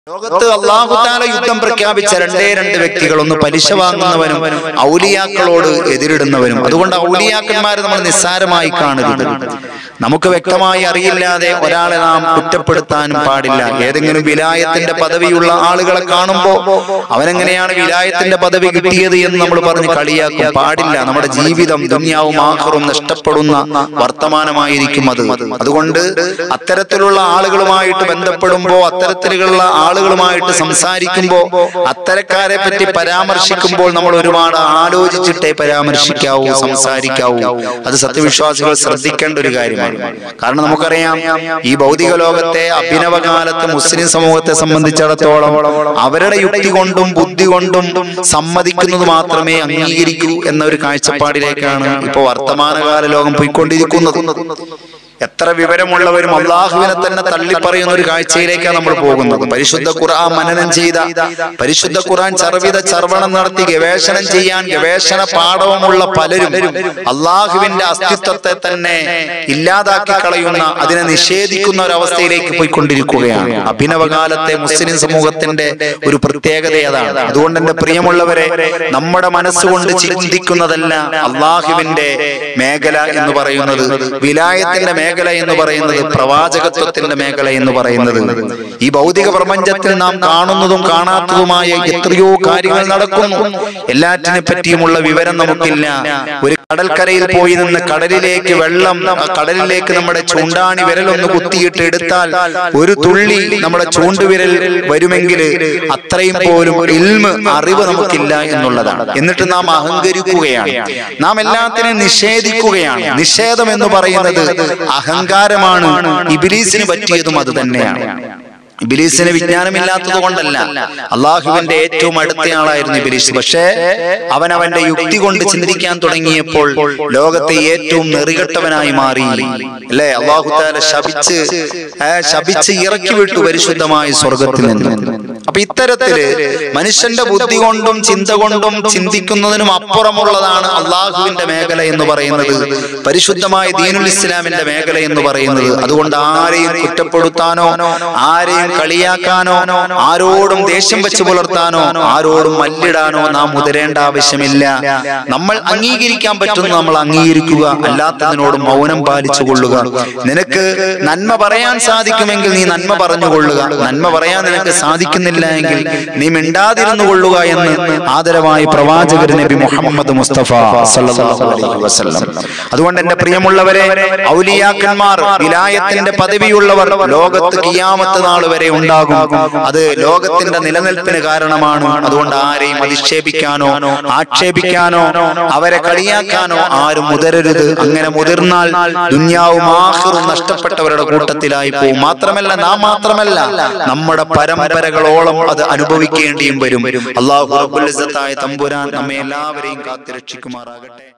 ലോകത്ത് അള്ളാഹുത്താല യുദ്ധം പ്രഖ്യാപിച്ച രണ്ടേ രണ്ട് വ്യക്തികൾ ഒന്ന് പലിശ വാങ്ങുന്നവനും ഔലിയാക്കളോട് എതിരിടുന്നവനും അതുകൊണ്ട് ഔലിയാക്കന്മാരെ നമ്മൾ നിസ്സാരമായി കാണരുത് നമുക്ക് വ്യക്തമായി അറിയില്ലാതെ ഒരാളെ നാം കുറ്റപ്പെടുത്താനും പാടില്ല ഏതെങ്കിലും വിലായത്തിന്റെ പദവിയുള്ള ആളുകളെ കാണുമ്പോ അവനെങ്ങനെയാണ് വിലായത്തിന്റെ പദവി കിട്ടിയത് എന്ന് നമ്മൾ പറഞ്ഞ് കളിയാക്കും പാടില്ല നമ്മുടെ ജീവിതം ദുനിയാവും ആഹ്റും നഷ്ടപ്പെടുന്ന വർത്തമാനമായിരിക്കും അത് അതുകൊണ്ട് അത്തരത്തിലുള്ള ആളുകളുമായിട്ട് ബന്ധപ്പെടുമ്പോ അത്തരത്തിലുള്ള ആളുകളുമായിട്ട് സംസാരിക്കുമ്പോ അത്തരക്കാരെ പറ്റി പരാമർശിക്കുമ്പോൾ നമ്മൾ ഒരുപാട് ആലോചിച്ചിട്ടേ പരാമർശിക്കാവൂ സംസാരിക്കാവൂ അത് സത്യവിശ്വാസികൾ ശ്രദ്ധിക്കേണ്ട ഒരു കാര്യമാണ് കാരണം നമുക്കറിയാം ഈ ഭൗതിക ലോകത്തെ അഭിനവകാലത്ത് മുസ്ലിം സമൂഹത്തെ സംബന്ധിച്ചിടത്തോളം അവരുടെ യുക്തി കൊണ്ടും ബുദ്ധി കൊണ്ടും സമ്മതിക്കുന്നത് മാത്രമേ അംഗീകരിക്കൂ എന്ന ഒരു കാഴ്ചപ്പാടിലേക്കാണ് ഇപ്പൊ വർത്തമാനകാല ലോകം പോയിക്കൊണ്ടിരിക്കുന്നത് എത്ര വിവരമുള്ളവരും അള്ളാഹുവിനെ തന്നെ തള്ളിപ്പറയുന്ന ഒരു കാഴ്ചയിലേക്കാണ് നമ്മൾ പോകുന്നത് പരിശുദ്ധ ഖുർആൻ മനനം ചെയ്ത പരിശുദ്ധ ഖുർആൻ ചർവിത ചർവണം നടത്തി ഗവേഷണം ചെയ്യാൻ ഗവേഷണ പാഠവുമുള്ള പലരും അള്ളാഹുവിന്റെ അസ്തിത്വത്തെ തന്നെ ഇല്ലാതാക്കി കളയുന്ന അതിനെ നിഷേധിക്കുന്ന ഒരു അവസ്ഥയിലേക്ക് പോയിക്കൊണ്ടിരിക്കുകയാണ് അഭിനവകാലത്തെ മുസ്ലിം സമൂഹത്തിന്റെ ഒരു പ്രത്യേകത അതാണ് അതുകൊണ്ട് എന്റെ പ്രിയമുള്ളവരെ നമ്മുടെ മനസ്സുകൊണ്ട് ചിന്തിക്കുന്നതല്ല അള്ളാഹുവിന്റെ മേഖല എന്ന് പറയുന്നത് വിലായത്തിന്റെ മേഖല എന്ന് പറയുന്നത് പ്രവാചകത്വത്തിന്റെ മേഖല എന്ന് പറയുന്നത് ഈ ഭൗതിക പ്രപഞ്ചത്തിൽ നാം കാണുന്നതും കാണാത്തതുമായ എത്രയോ കാര്യങ്ങൾ നടക്കുന്നു എല്ലാറ്റിനെ പറ്റിയുമുള്ള വിവരം നമുക്കില്ല ഒരു കടൽക്കരയിൽ പോയി നിന്ന് കടലിലേക്ക് വെള്ളം ആ കടലിലേക്ക് നമ്മുടെ ചൂണ്ടാണി വിരലൊന്ന് കുത്തിയിട്ട് എടുത്താൽ ഒരു തുള്ളി നമ്മുടെ ചൂണ്ടുവിരൽ വരുമെങ്കിൽ അത്രയും പോലും ഇൽമ് അറിവ് നമുക്കില്ല എന്നുള്ളതാണ് എന്നിട്ട് നാം അഹങ്കരിക്കുകയാണ് നാം എല്ലാത്തിനെയും നിഷേധിക്കുകയാണ് നിഷേധം എന്ന് പറയുന്നത് അഹങ്കാരമാണ് ഇബിലീസിന് പറ്റിയതും അത് തന്നെയാണ് ഇബിലീസിന് വിജ്ഞാനമില്ലാത്തത് കൊണ്ടല്ല അള്ളാഹുവിന്റെ ഏറ്റവും അടുത്തയാളായിരുന്നു ഇബിലീസ് പക്ഷേ അവൻ അവന്റെ യുക്തി കൊണ്ട് ചിന്തിക്കാൻ തുടങ്ങിയപ്പോൾ ലോകത്തെ ഏറ്റവും നെറികെട്ടവനായി മാറി അല്ലേ അള്ളാഹുത്താല ശപിച്ച് ആ, ശപിച്ച് ഇറക്കി വിട്ടു പരിശുദ്ധമായ സ്വർഗത്തിൽ നിന്ന് അപ്പൊ ഇത്തരത്തില് മനുഷ്യന്റെ ബുദ്ധി കൊണ്ടും ചിന്ത കൊണ്ടും ചിന്തിക്കുന്നതിനും അപ്പുറമുള്ളതാണ് അള്ളാഹുവിന്റെ മേഖല എന്ന് പറയുന്നത് പരിശുദ്ധമായ ദീനുൽ ഇസ്ലാമിന്റെ മേഖല എന്ന് പറയുന്നത് അതുകൊണ്ട് ആരെയും കുറ്റപ്പെടുത്താനോ ആരെയും കളിയാക്കാനോ ആരോടും ദേഷ്യം വെച്ച് പുലർത്താനോ ആരോടും മല്ലിടാനോ നാം മുതിരേണ്ട ആവശ്യമില്ല നമ്മൾ അംഗീകരിക്കാൻ പറ്റുന്ന നമ്മൾ അംഗീകരിക്കുക അല്ലാത്തതിനോട് മൗനം പാലിച്ചു കൊള്ളുക നിനക്ക് നന്മ പറയാൻ സാധിക്കുമെങ്കിൽ നീ നന്മ പറഞ്ഞുകൊള്ളുക നന്മ പറയാൻ നിനക്ക് സാധിക്കുന്നില്ല എങ്കിൽ നീ മിണ്ടാതിരുന്നു കൊള്ളുക എന്ന് ആദരവായി പ്രവാചകർ നബി മുഹമ്മദ് മുസ്തഫ സല്ലല്ലാഹു അലൈഹി വസല്ലം അതുകൊണ്ട് എന്റെ പ്രിയമുള്ളവരെ ഔലിയാക്കന്മാർ വിലായത്തിന്റെ പദവിയുള്ളവർ ലോകത്ത് കിയാമത്ത് നാൾ വരെ ഉണ്ടാകും അത് ലോകത്തിന്റെ നിലനിൽപ്പിന് കാരണമാണ് അതുകൊണ്ട് ആരെയും അധിക്ഷേപിക്കാനോ ആക്ഷേപിക്കാനോ അവരെ കളിയാക്കാനോ ആരും മുതിരരുത് അങ്ങനെ മുതിർന്നാൽ ദുന്യാവും ആഹ്റും നഷ്ടപ്പെട്ടവരുടെ കൂട്ടത്തിലായി പോകും മാത്രമല്ല നാം മാത്രമല്ല നമ്മുടെ പരമ്പരകളോളം അത് അനുഭവിക്കേണ്ടിയും വരും അള്ളാഹു റബ്ബുൽ ഇസ്സത്തായ തമ്പുരാൻ നമ്മെ എല്ലാവരെയും കാത്തിരക്ഷിക്കുമാറാകട്ടെ